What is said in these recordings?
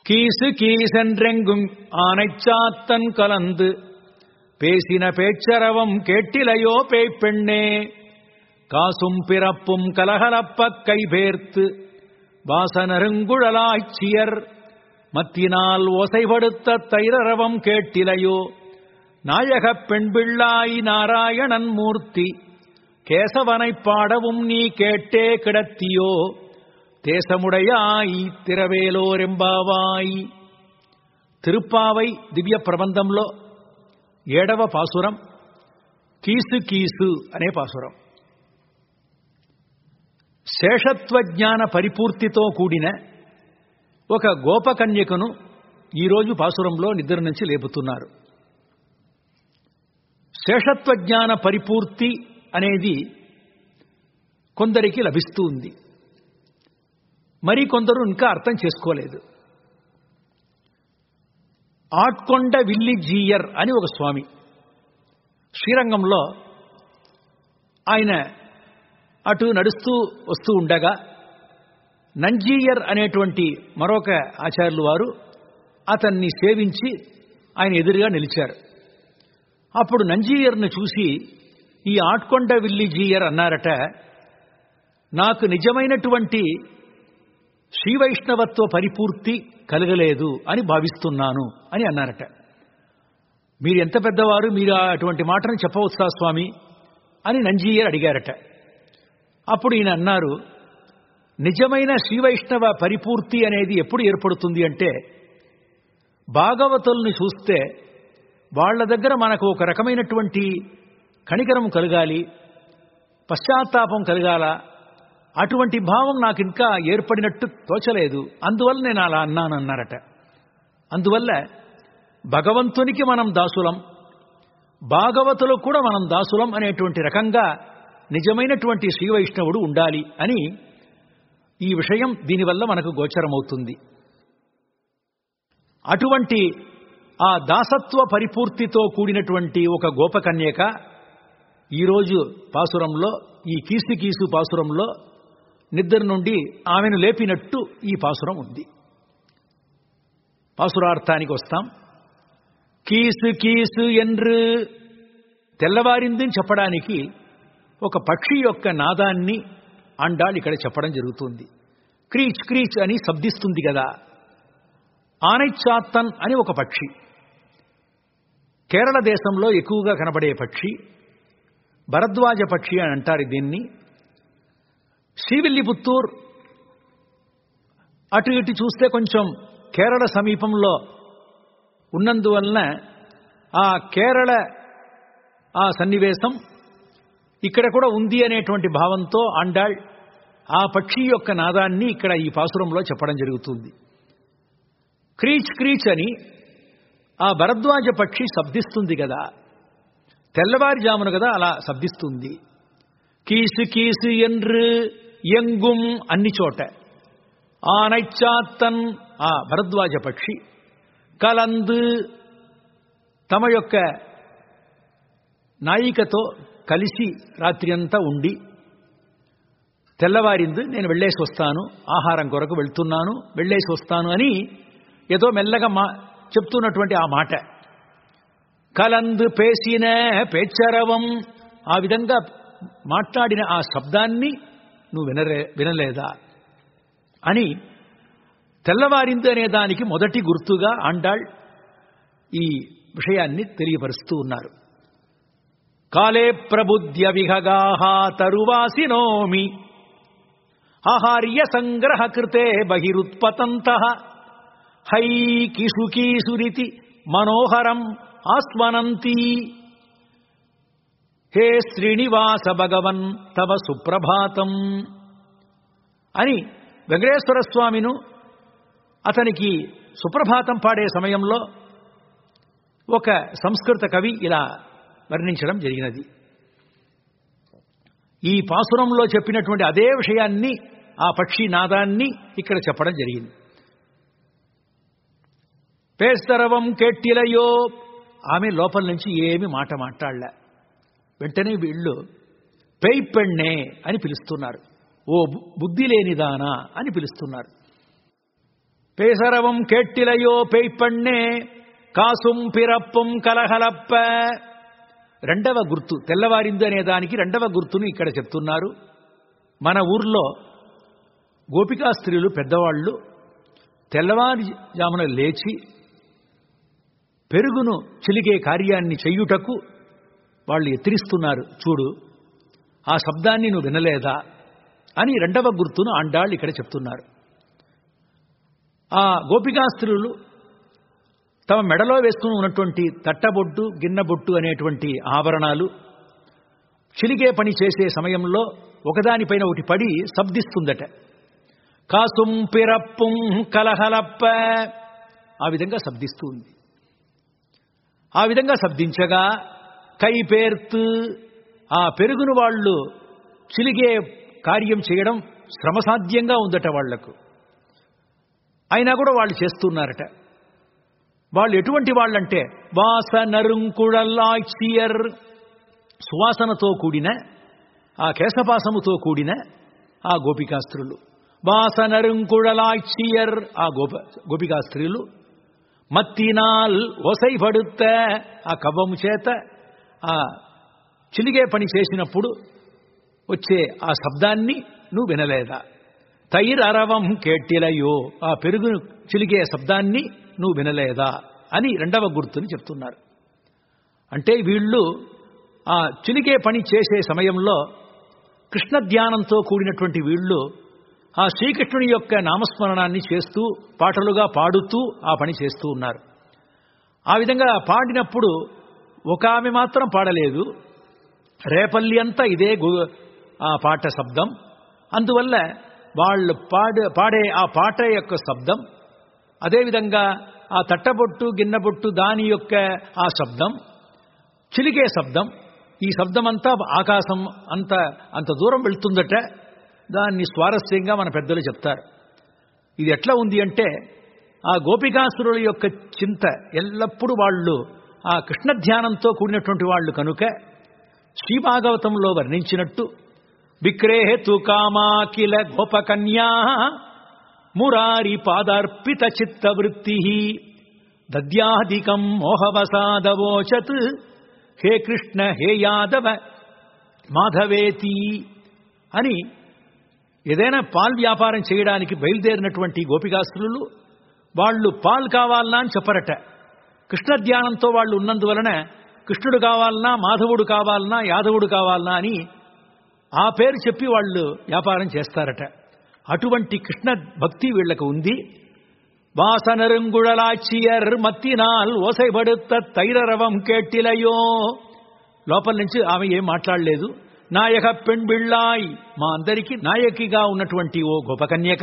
கீசு கீசென்றெங்கும் ஆனைச்சாத்தன் கலந்து பேசின பேச்சரவம் கேட்டிலையோ பேய்ப்பெண்ணே காசும் பிறப்பும் கலகலப்பக் கைபேர்த்து வாசனருங்குழலாய்ச்சியர் மத்தினால் ஓசைபடுத்த தைரரவம் கேட்டிலையோ நாயகப் பெண்பிள்ளாய் நாராயணன் மூர்த்தி கேசவனைப் பாடவும் நீ கேட்டே கிடத்தியோ தேசமுடையாய் తిరవేలోరెంబావాయి తిరుప్పావై దివ్య ప్రబంధంలో ఏడవ పాసురం కీసు కీసు అనే పాసురం శేషత్వ జ్ఞాన పరిపూర్తితో కూడిన ఒక గోపకన్యకను ఈరోజు పాసురంలో నిద్ర నుంచి లేపుతున్నారు శేషత్వ జ్ఞాన పరిపూర్తి అనేది కొందరికి లభిస్తూ ఉంది మరి కొందరు ఇంకా అర్థం చేసుకోలేదు ఆట్కొండ విల్లి జీయర్ అని ఒక స్వామి శ్రీరంగంలో ఆయన అటు నడుస్తూ వస్తూ ఉండగా నంజీయర్ అనేటువంటి మరొక ఆచార్యులు వారు అతన్ని సేవించి ఆయన ఎదురుగా నిలిచారు అప్పుడు నంజీయర్ను చూసి ఈ ఆట్కొండ విల్లి జీయర్ అన్నారట నాకు నిజమైనటువంటి శ్రీ వైష్ణవత్వ పరిపూర్తి కలగలేదు అని భావిస్తున్నాను అని అన్నారట మీరు ఎంత పెద్దవారు మీరు అటువంటి మాటను చెప్పవచ్చా స్వామి అని నంజీయర్ అడిగారట అప్పుడు ఈయన అన్నారు నిజమైన శ్రీ వైష్ణవ పరిపూర్తి అనేది ఎప్పుడు ఏర్పడుతుంది అంటే భాగవతుల్ని చూస్తే వాళ్ళ దగ్గర మనకు ఒక రకమైనటువంటి కణికరం కలగాలి పశ్చాత్తాపం కలగాల అటువంటి భావం నాకు ఇంకా ఏర్పడినట్టు తోచలేదు అందువల్ల నేను అలా అన్నాను అన్నారట అందువల్ల భగవంతునికి మనం దాసులం భాగవతులు కూడా మనం దాసులం అనేటువంటి రకంగా నిజమైనటువంటి శ్రీ వైష్ణవుడు ఉండాలి అని ఈ విషయం దీనివల్ల మనకు గోచరమవుతుంది అటువంటి ఆ దాసత్వ పరిపూర్తితో కూడినటువంటి ఒక గోపకన్యక ఈరోజు పాసురంలో ఈ కీసు కీసు పాసురంలో నిద్ర నుండి ఆమెను లేపినట్టు ఈ పాసురం ఉంది పాసురార్థానికి వస్తాం కీసు కీసు ఎండ్రు తెల్లవారిందని చెప్పడానికి ఒక పక్షి యొక్క నాదాన్ని అండాళ్ళు ఇక్కడ చెప్పడం జరుగుతుంది క్రీచ్ క్రీచ్ అని శబ్దిస్తుంది కదా ఆనైచాత్తన్ అని ఒక పక్షి కేరళ దేశంలో ఎక్కువగా కనబడే పక్షి భరద్వాజ పక్షి అని అంటారు దీన్ని శ్రీవిల్లిపుత్తూర్ అటు ఇటు చూస్తే కొంచెం కేరళ సమీపంలో ఉన్నందువలన ఆ కేరళ ఆ సన్నివేశం ఇక్కడ కూడా ఉంది అనేటువంటి భావంతో అండాళ్ ఆ పక్షి యొక్క నాదాన్ని ఇక్కడ ఈ పాసురంలో చెప్పడం జరుగుతుంది క్రీచ్ క్రీచ్ అని ఆ భరద్వాజ పక్షి శబ్దిస్తుంది కదా తెల్లవారుజామున కదా అలా శబ్దిస్తుంది కీసు కీసు ఎండ్రు ఎంగుం అన్ని చోట ఆనైచాత్తన్ ఆ భరద్వాజ పక్షి కలందు తమ యొక్క నాయికతో కలిసి రాత్రి అంతా ఉండి తెల్లవారింది నేను వెళ్ళేసి వస్తాను ఆహారం కొరకు వెళ్తున్నాను వెళ్ళేసి వస్తాను అని ఏదో మెల్లగా మా చెప్తున్నటువంటి ఆ మాట కలందు పేసిన పేచ్చరవం ఆ విధంగా మాట్లాడిన ఆ శబ్దాన్ని నువ్వు వినరే వినలేదా అని తెల్లవారింది అనే దానికి మొదటి గుర్తుగా అండాళ్ ఈ విషయాన్ని తెలియపరుస్తూ ఉన్నారు కాలే ప్రబుద్ధ్య విహగాహ తరువాసినోమి ఆహార్య సంగ్రహ కృతే బహిరుత్పతంత హై కిసుకీసురితి మనోహరం ఆస్మనంతి హే శ్రీనివాస భగవన్ తవ సుప్రభాతం అని వెంకటేశ్వర స్వామిను అతనికి సుప్రభాతం పాడే సమయంలో ఒక సంస్కృత కవి ఇలా వర్ణించడం జరిగినది ఈ పాసురంలో చెప్పినటువంటి అదే విషయాన్ని ఆ పక్షి నాదాన్ని ఇక్కడ చెప్పడం జరిగింది పేస్తరవం కెట్టిలయో ఆమె లోపల నుంచి ఏమి మాట మాట్లాడలే వెంటనే వీళ్ళు పెయ్పెಣ್ಣే అని పిలుస్తున్నారు ఓ బుద్ధి లేనిదానా అని పిలుస్తున్నారు பேசரவும் கேட்டிலையோ పెయ్పண்ணే కాసుం పిరప్పుం కలహలప్ప రెండవ గుర్తు తెల్లవారింది అనే దానికి రెండవ గుర్తును ఇక్కడ చెప్తున్నారు మన ఊర్లో గోపికా స్త్రీలు పెద్దవాళ్ళు తెల్లవారుజామున లేచి పెరుగును చిలిగే కార్యాన్ని చెయ్యుటకు వాళ్ళు ఎత్తిరిస్తున్నారు చూడు ఆ శబ్దాన్ని నువ్వు వినలేదా అని రెండవ గుర్తును ఆండాళ్ళు ఇక్కడ చెప్తున్నారు ఆ గోపికాస్త్రులు తమ మెడలో వేసుకుని ఉన్నటువంటి తట్టబొట్టు గిన్నెబొట్టు అనేటువంటి ఆభరణాలు చిలిగే పని చేసే సమయంలో ఒకదానిపైన ఒకటి పడి శబ్దిస్తుందట కాసుం పిరప్పుం కలహలప్ప ఆ విధంగా శబ్దిస్తుంది ఆ విధంగా శబ్దించగా కైపేర్తు ఆ పెరుగును వాళ్ళు చిలిగే కార్యం చేయడం శ్రమసాధ్యంగా ఉందట వాళ్లకు అయినా కూడా వాళ్ళు చేస్తున్నారట వాళ్ళు ఎటువంటి వాళ్ళంటే వాస నరుంకుళల్లాక్సియర్ సువాసనతో కూడిన ఆ కేశపాసముతో కూడిన ఆ గోపికాస్త్రులు వాస నరుంకుళలాక్సియర్ ఆ గోప గోపికాస్త్రీలు మత్తినాల్ ఒసైపడుత ఆ కవ్వము చేత ఆ చిలిగే పని చేసినప్పుడు వచ్చే ఆ శబ్దాన్ని నువ్వు వినలేదా తైరరవం కేట్టిలయో ఆ పెరుగు చిలిగే శబ్దాన్ని నువ్వు వినలేదా అని రెండవ గుర్తుని చెప్తున్నారు అంటే వీళ్ళు ఆ చిలిగే పని చేసే సమయంలో కృష్ణ ధ్యానంతో కూడినటువంటి వీళ్ళు ఆ శ్రీకృష్ణుని యొక్క నామస్మరణాన్ని చేస్తూ పాటలుగా పాడుతూ ఆ పని చేస్తూ ఉన్నారు ఆ విధంగా పాడినప్పుడు ఒక ఆమె మాత్రం పాడలేదు రేపల్లి అంతా ఇదే ఆ పాట శబ్దం అందువల్ల వాళ్ళు పాడే పాడే ఆ పాట యొక్క శబ్దం అదేవిధంగా ఆ తట్టబొట్టు గిన్నెబొట్టు దాని యొక్క ఆ శబ్దం చిలికే శబ్దం ఈ శబ్దం అంతా ఆకాశం అంత అంత దూరం వెళ్తుందట దాన్ని స్వారస్యంగా మన పెద్దలు చెప్తారు ఇది ఎట్లా ఉంది అంటే ఆ గోపికాసురుల యొక్క చింత ఎల్లప్పుడూ వాళ్ళు ఆ కృష్ణ ధ్యానంతో కూడినటువంటి వాళ్ళు కనుక శ్రీభాగవతంలో వర్ణించినట్టు విక్రేహేతు కామాకిల గోపకన్యా మురారి పాదార్పిత చిత్తవృత్తి దద్యాధికం మోహవసాదవోచత్ హే కృష్ణ హే యాదవ మాధవేతి అని ఏదైనా పాల్ వ్యాపారం చేయడానికి బయలుదేరినటువంటి గోపికాస్తులు వాళ్ళు పాలు కావాలన్నా అని చెప్పరట కృష్ణ ధ్యానంతో వాళ్ళు ఉన్నందువలన కృష్ణుడు కావాలన్నా మాధవుడు కావాలన్నా యాదవుడు కావాలన్నా అని ఆ పేరు చెప్పి వాళ్ళు వ్యాపారం చేస్తారట అటువంటి కృష్ణ భక్తి వీళ్లకు ఉంది వాసనరుంగుళలాచియర్ మత్తినాల్ ఓసైబడుత తైరరవం కేట్టిలయో లోపల నుంచి ఆమె ఏం మాట్లాడలేదు నాయక పెణ్బిళ్ళాయ్ మా అందరికీ నాయకిగా ఉన్నటువంటి ఓ గోపకన్యక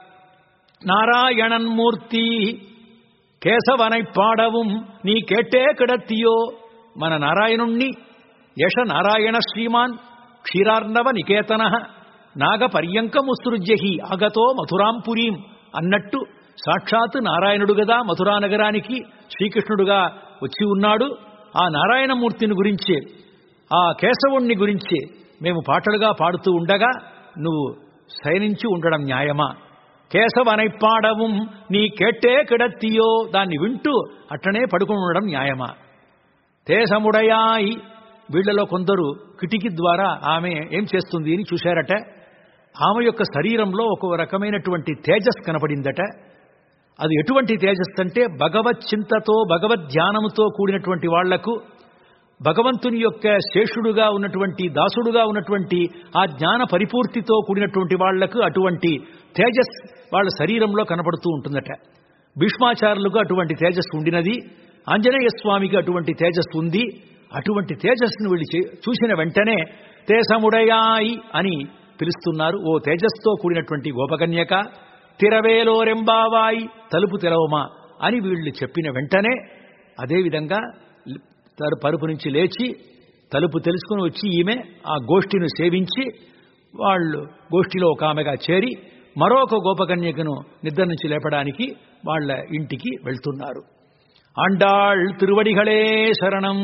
నారాయణన్మూర్తి కేశవనై పాడவும் నీ కేట్టే కిడత్తియో మన నారాయణుణ్ణి యశ నారాయణ శ్రీమాన్ క్షీరార్ణవ నికేతన నాగపర్యంకముసృజ్యహి ఆగతో మథురాంపురీం అన్నట్టు సాక్షాత్ నారాయణుడు గదా మథురా నగరానికి శ్రీకృష్ణుడుగా వచ్చి ఉన్నాడు ఆ నారాయణమూర్తిని గురించే ఆ కేశవుణ్ణి గురించి మేము పాటలుగా పాడుతూ ఉండగా నువ్వు శయనించి ఉండడం న్యాయమా కేశవనై పాడவும் నీ కేట్టే కిడత్తియో దాన్ని వింటూ అట్టనే పడుకుని ఉండడం న్యాయమా తేసముడయాయి వీళ్లలో కొందరు కిటికీ ద్వారా ఆమె ఏం చేస్తుంది అని చూశారట ఆమె యొక్క శరీరంలో ఒక రకమైనటువంటి తేజస్ కనపడిందట అది ఎటువంటి తేజస్ అంటే భగవత్ చింతతో భగవద్ ధ్యానముతో కూడినటువంటి వాళ్లకు భగవంతుని యొక్క శేషుడుగా ఉన్నటువంటి దాసుడుగా ఉన్నటువంటి ఆ జ్ఞాన పరిపూర్తితో కూడినటువంటి వాళ్లకు అటువంటి తేజస్ వాళ్ళ శరీరంలో కనపడుతూ ఉంటుందట భీష్మాచారులకు అటువంటి తేజస్సు ఉండినది ఆంజనేయ స్వామికి అటువంటి తేజస్సు ఉంది అటువంటి తేజస్సును వీళ్ళు చూసిన వెంటనే తేసముడయాయి అని పిలుస్తున్నారు ఓ తేజస్తో కూడినటువంటి గోపకన్యక తిరవేలోరెంబావాయి తలుపు తెరవమా అని వీళ్ళు చెప్పిన వెంటనే అదేవిధంగా పరుపు నుంచి లేచి తలుపు తెలుసుకుని వచ్చి ఈమె ఆ గోష్ఠిని సేవించి వాళ్ళు గోష్ఠిలో ఒక ఆమెగా చేరి మరొక గోపకన్యకను నిద్ర నుంచి లేపడానికి వాళ్ళ ఇంటికి వెళ్తున్నారు అండాళ్ తిరువడిகளே శరణం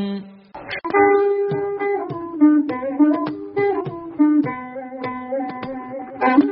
Thank you.